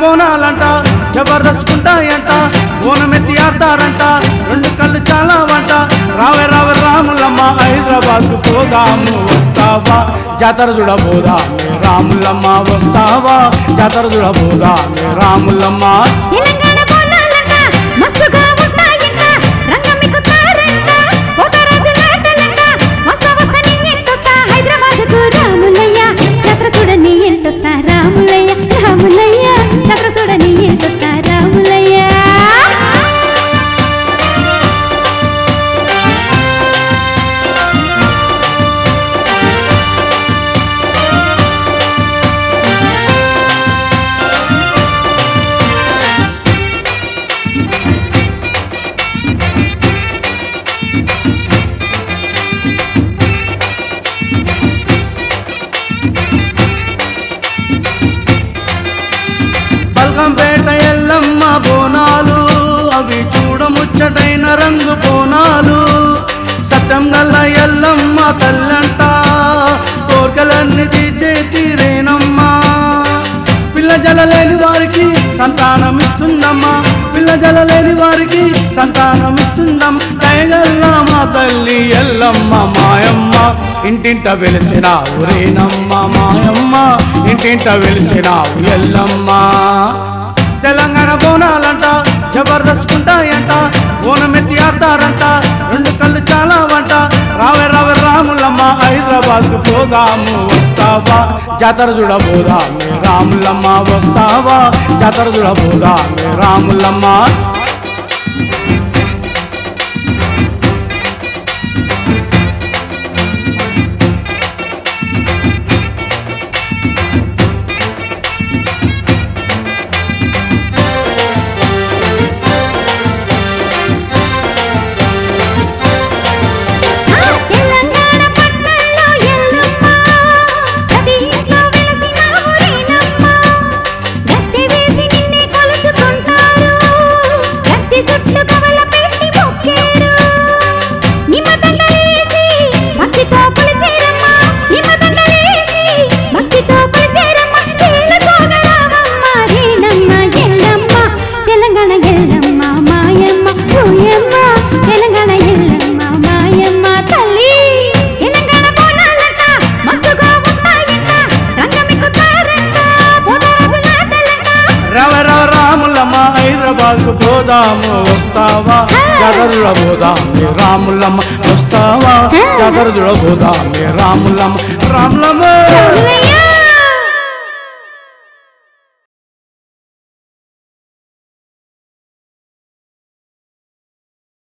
బోనాలంట జబర్దస్తుకుంటాయంట బోనమెత్తి ఆడతారంట రెండు కళ్ళు చాలా వంట రావే రావే రాములమ్మ హైదరాబాద్ పోదాము వస్తావా జాతర చూడబోదా రాములమ్మ వస్తావా జాతర చూడబోదా రాములమ్మ తెలంగాణ బోనాలంట మస్తుగా ఉంటాయంట రంగమిక్కుతారంట పోతరాజులాటలంట వస్తా వస్తా నీ ఎంటొస్తా హైదరాబాద్కు రాములయ్య జాతర చూడని ఎంటొస్తా రాములయ్య రాములయ్య జాతర చూడని ఎంటొస్తా రాములయ్య బల్గంపేట ఎల్లమ్మ బోనాలు అవి చూడముచ్చటైన రంగు బోనాలు సత్యం గల్ల ఎల్లమ్మ తల్లంట కోరికలన్నీ తీర్చే తీరేనమ్మా పిల్ల జల లేని వారికి సంతానం ఇస్తుందమ్మా పిల్ల జల లేని వారికి సంతానం ఇస్తుందమ్మ దయగల్ల మా తల్లి ఎల్లమ్మ మాయమ్మ ఇంటింట వెలిసిన ఊరేనమ్మ మాయమ్మ ఇంటింట వెలిసినావు ఎల్లమ్మ తెలంగాణ బోనాలంట జబర్దస్తుకుంటాయంట బోనమెత్తి ఆడతారంట రెండు కళ్ళు చాలా వంట రావే రావే రాములమ్మ హైదరాబాద్ పోదాము వస్తావా జాతర చూడబోదా రాములమ్మ వస్తావా జాతర చూడబోదా రాములమ్మ తెలంగాణ పట్టణంలో ఎల్లమ్మ ప్రతి ఇంట్లో వెలసిన ఊరేనమ్మ గద్దె వేసి నిన్నే కొలుచుకుంటారు గద్దె చుట్టూ కవల పెట్టి మొక్కేరు నిమ్మదండలేసి భక్తితో కొలిచేరమ్మ నిమ్మదండలేసి భక్తితో కొలిచేరమ్మ ఏళ్ళతోన రావమ్మ రేణమ్మ ఎల్లమ్మ తెలంగాణ ఎల్లమ్మ మాయమ్మ ఓయమ్మ తెలంగాణ ఎల్లమ్మ మాయమ్మ తల్లి తెలంగాణ బోనాలంట మస్తుగా ఉంటాయంట రంగమిక్కుతారంట పోతరాజులాటలంట రవ రవ రాములమ్మ హైదరాబాద్ పోదాము వస్తావా జాతరలో పోదాము రాములమ్మ వస్తావా జాతరలో పోదాము రాములమ్మ రాములమ్మ రాములయ్య